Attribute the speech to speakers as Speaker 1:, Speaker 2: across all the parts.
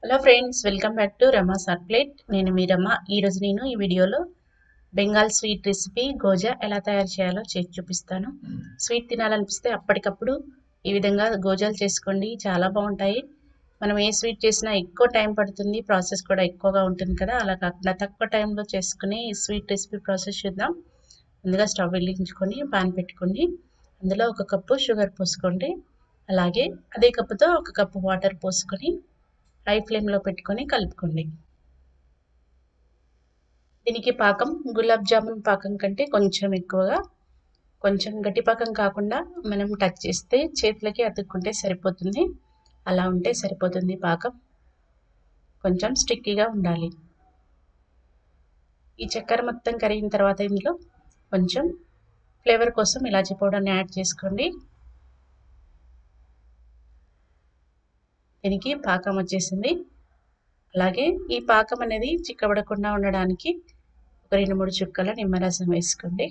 Speaker 1: hello friends welcome back to Rama plate నేను మీ రమ ఈరోజు నేను ఈ వీడియోలో బెంగాల్ స్వీట్ రెసిపీ గోజా ఎలా తయారు చేయాలో చేసి చూపిస్తాను స్వీట్ తినాలనిపిస్తే అప్పటికప్పుడు ఈ విధంగా గోజాలు చేసుకోండి చాలా బాగుంటాయి మనం ఏ స్వీట్ చేసినా ఎక్కువ టైం పడుతుంది ప్రాసెస్ కూడా ఎక్కువగా ఉంటుంది కదా అలా కాకుండా తక్కువ టైంలో చేసుకునే ఈ స్వీట్ రెసిపీ ప్రాసెస్ చూద్దాం ముందుగా స్టవ్ వెలిగించుకొని పాన్ పెట్టుకోండి అందులో ఒక కప్పు షుగర్ పోసుకోండి అలాగే అదే కప్పుతో ఒక కప్పు వాటర్ పోసుకొని హై ఫ్లేమ్లో పెట్టుకొని కలుపుకోండి దీనికి పాకం గులాబ్ జామున్ పాకం కంటే కొంచెం ఎక్కువగా కొంచెం గట్టి పాకం కాకుండా మనం టచ్ చేస్తే చేతులకి అతుక్కుంటే సరిపోతుంది అలా ఉంటే సరిపోతుంది పాకం కొంచెం స్టిక్కీగా ఉండాలి ఈ చక్కెర మొత్తం కరిగిన తర్వాత ఇందులో కొంచెం ఫ్లేవర్ కోసం ఇలాచీ పౌడర్ని యాడ్ చేసుకోండి దీనికి పాకం వచ్చేసింది అలాగే ఈ పాకం అనేది చిక్కబడకుండా ఉండడానికి ఒక రెండు మూడు చుక్కల నిమ్మరసం వేసుకోండి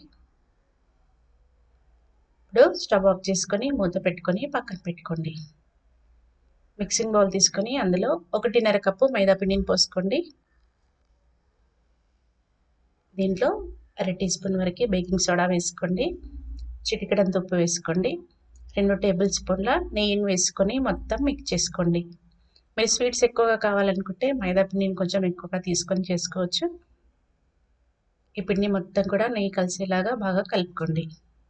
Speaker 1: ఇప్పుడు స్టవ్ ఆఫ్ చేసుకొని మూత పెట్టుకొని పక్కన పెట్టుకోండి మిక్సింగ్ బౌల్ తీసుకొని అందులో ఒకటిన్నర కప్పు మైదా పిండిని పోసుకోండి దీంట్లో అర టీ స్పూన్ వరకు బేకింగ్ సోడా వేసుకోండి చిటికడంత ఉప్పు వేసుకోండి రెండు టేబుల్ స్పూన్ల నెయ్యిని వేసుకొని మొత్తం మిక్స్ చేసుకోండి మీరు స్వీట్స్ ఎక్కువగా కావాలనుకుంటే మైదా పిండిని కొంచెం ఎక్కువగా తీసుకొని చేసుకోవచ్చు ఈ పిండి మొత్తం కూడా నెయ్యి కలిసేలాగా బాగా కలుపుకోండి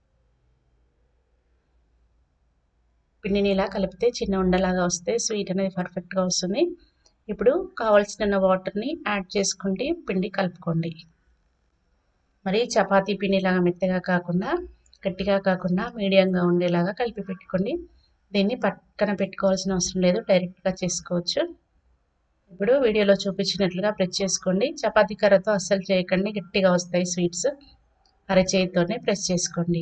Speaker 1: పిండిని ఇలా కలిపితే చిన్న ఉండలాగా వస్తే స్వీట్ అనేది పర్ఫెక్ట్గా వస్తుంది ఇప్పుడు కావాల్సిన వాటర్ని యాడ్ చేసుకుంటే పిండి కలుపుకోండి మరి చపాతీ పిండిలాగా మెత్తగా కాకుండా గట్టిగా కాకుండా మీడియంగా ఉండేలాగా కలిపి పెట్టుకోండి దీన్ని పక్కన పెట్టుకోవాల్సిన అవసరం లేదు డైరెక్ట్గా చేసుకోవచ్చు ఇప్పుడు వీడియోలో చూపించినట్లుగా ప్రెస్ చేసుకోండి చపాతీ కర్రతో అస్సలు చేయకండి గట్టిగా వస్తాయి స్వీట్స్ అరచేతితోనే ప్రెస్ చేసుకోండి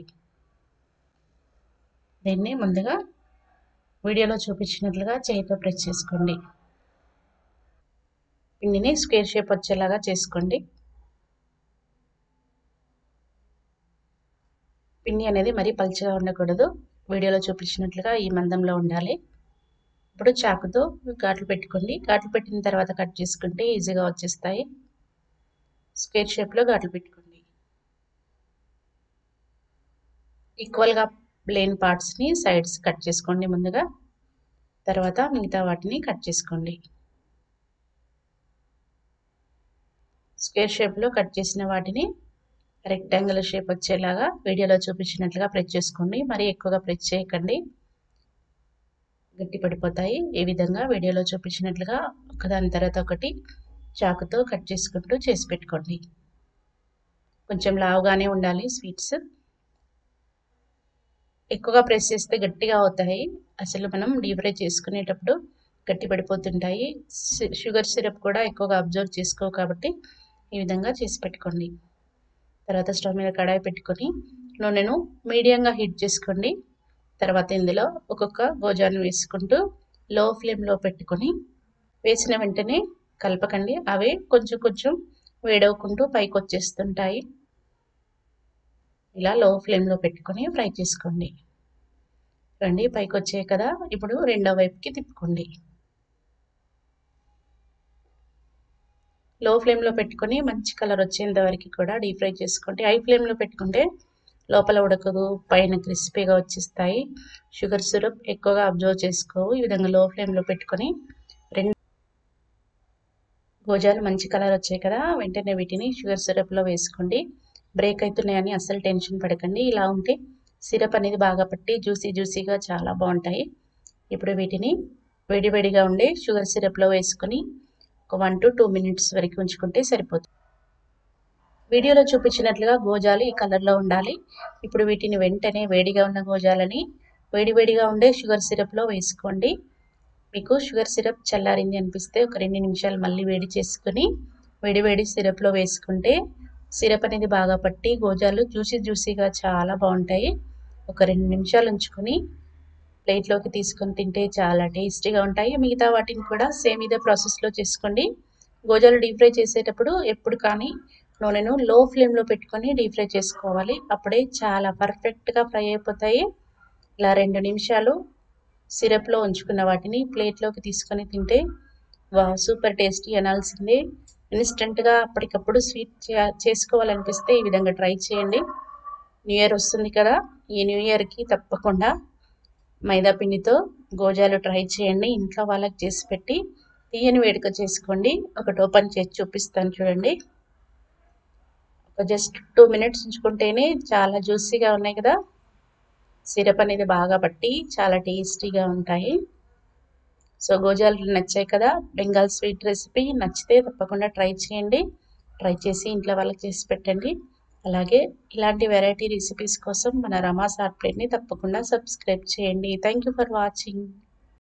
Speaker 1: దీన్ని ముందుగా వీడియోలో చూపించినట్లుగా చేతితో ప్రెస్ చేసుకోండి పిండిని స్క్వేర్ షేప్ వచ్చేలాగా చేసుకోండి పిండి అనేది మరీ పలుచగా ఉండకూడదు వీడియోలో చూపించినట్లుగా ఈ మందంలో ఉండాలి ఇప్పుడు చాకుతో ఘాట్లు పెట్టుకోండి ఘాట్లు పెట్టిన తర్వాత కట్ చేసుకుంటే ఈజీగా వచ్చేస్తాయి స్క్వేర్ షేప్లో ఘాట్లు పెట్టుకోండి ఈక్వల్గా ప్లేన్ పార్ట్స్ని సైడ్స్ కట్ చేసుకోండి ముందుగా తర్వాత మిగతా వాటిని కట్ చేసుకోండి స్క్వేర్ షేప్లో కట్ చేసిన వాటిని రెక్టాంగిల్ షేప్ వచ్చేలాగా వీడియోలో చూపించినట్లుగా ప్రెస్ చేసుకోండి మరీ ఎక్కువగా ప్రెస్ చేయకండి గట్టి పడిపోతాయి ఈ విధంగా వీడియోలో చూపించినట్లుగా ఒకదాని తర్వాత ఒకటి చాకుతో కట్ చేసుకుంటూ చేసి పెట్టుకోండి కొంచెం లావుగానే ఉండాలి స్వీట్స్ ఎక్కువగా ప్రెస్ చేస్తే గట్టిగా అవుతాయి అసలు మనం డీప్ ఫ్రై చేసుకునేటప్పుడు గట్టి పడిపోతుంటాయి షుగర్ సిరప్ కూడా ఎక్కువగా అబ్జర్వ్ చేసుకోవు కాబట్టి ఈ విధంగా చేసి పెట్టుకోండి తర్వాత స్టవ్ మీద కడాయి పెట్టుకొని నూనెను మీడియంగా హీట్ చేసుకోండి తర్వాత ఇందులో ఒక్కొక్క గోజాను వేసుకుంటూ లో ఫ్లేమ్లో పెట్టుకొని వేసిన వెంటనే కలపకండి అవి కొంచెం కొంచెం వేడవుకుంటూ పైకి వచ్చేస్తుంటాయి ఇలా లో ఫ్లేమ్లో పెట్టుకొని ఫ్రై చేసుకోండి రండి పైకి వచ్చాయి కదా ఇప్పుడు రెండో వైపుకి తిప్పుకోండి లో ఫ్లేమ్లో పెట్టుకొని మంచి కలర్ వచ్చేంత వరకు కూడా డీప్ ఫ్రై చేసుకోండి హై ఫ్లేమ్లో పెట్టుకుంటే లోపల ఉడకదు పైన క్రిస్పీగా వచ్చేస్తాయి షుగర్ సిరప్ ఎక్కువగా అబ్జర్వ్ చేసుకోవు ఈ విధంగా లో ఫ్లేమ్లో పెట్టుకొని రెండు గోజాలు మంచి కలర్ వచ్చాయి కదా వెంటనే వీటిని షుగర్ సిరప్లో వేసుకోండి బ్రేక్ అవుతున్నాయని అస్సలు టెన్షన్ పడకండి ఇలా ఉంటే సిరప్ అనేది బాగా పట్టి జ్యూసీ జ్యూసీగా చాలా బాగుంటాయి ఇప్పుడు వీటిని వేడివేడిగా ఉండే షుగర్ సిరప్లో వేసుకొని ఒక వన్ టు టూ మినిట్స్ వరకు ఉంచుకుంటే సరిపోతుంది వీడియోలో చూపించినట్లుగా గోజాలు ఈ కలర్లో ఉండాలి ఇప్పుడు వీటిని వెంటనే వేడిగా ఉన్న గోజాలని వేడివేడిగా ఉండే షుగర్ సిరప్లో వేసుకోండి మీకు షుగర్ సిరప్ చల్లారింది అనిపిస్తే ఒక రెండు నిమిషాలు మళ్ళీ వేడి చేసుకుని వేడివేడి సిరప్లో వేసుకుంటే సిరప్ అనేది బాగా పట్టి గోజాలు జ్యూసీ జ్యూసీగా చాలా బాగుంటాయి ఒక రెండు నిమిషాలు ఉంచుకొని ప్లేట్లోకి తీసుకొని తింటే చాలా టేస్టీగా ఉంటాయి మిగతా వాటిని కూడా సేమ్ ఇదే ప్రాసెస్లో చేసుకోండి గోజాలు డీప్ ఫ్రై చేసేటప్పుడు ఎప్పుడు కానీ నూనెను లో ఫ్లేమ్లో పెట్టుకొని డీప్ ఫ్రై చేసుకోవాలి అప్పుడే చాలా పర్ఫెక్ట్గా ఫ్రై అయిపోతాయి ఇలా రెండు నిమిషాలు సిరప్లో ఉంచుకున్న వాటిని ప్లేట్లోకి తీసుకొని తింటే వా సూపర్ టేస్టీ అనాల్సిందే ఇన్స్టెంట్గా అప్పటికప్పుడు స్వీట్ చేసుకోవాలనిపిస్తే ఈ విధంగా ట్రై చేయండి న్యూ ఇయర్ వస్తుంది కదా ఈ న్యూ ఇయర్కి తప్పకుండా మైదా పిండితో గోజాలు ట్రై చేయండి ఇంట్లో వాళ్ళకి చేసి పెట్టి తీయని వేడుక చేసుకోండి ఒకటి ఓపెన్ చేసి చూపిస్తాను చూడండి ఒక జస్ట్ టూ మినిట్స్ ఉంచుకుంటేనే చాలా జ్యూసీగా ఉన్నాయి కదా సిరప్ అనేది బాగా పట్టి చాలా టేస్టీగా ఉంటాయి సో గోజాలు నచ్చాయి కదా బెంగాల్ స్వీట్ రెసిపీ నచ్చితే తప్పకుండా ట్రై చేయండి ట్రై చేసి ఇంట్లో వాళ్ళకి చేసి పెట్టండి అలాగే ఇలాంటి వెరైటీ రెసిపీస్ కోసం మన రమాస్ ఆర్ట్ ప్లేట్ని తప్పకుండా సబ్స్క్రైబ్ చేయండి థ్యాంక్ యూ ఫర్ వాచింగ్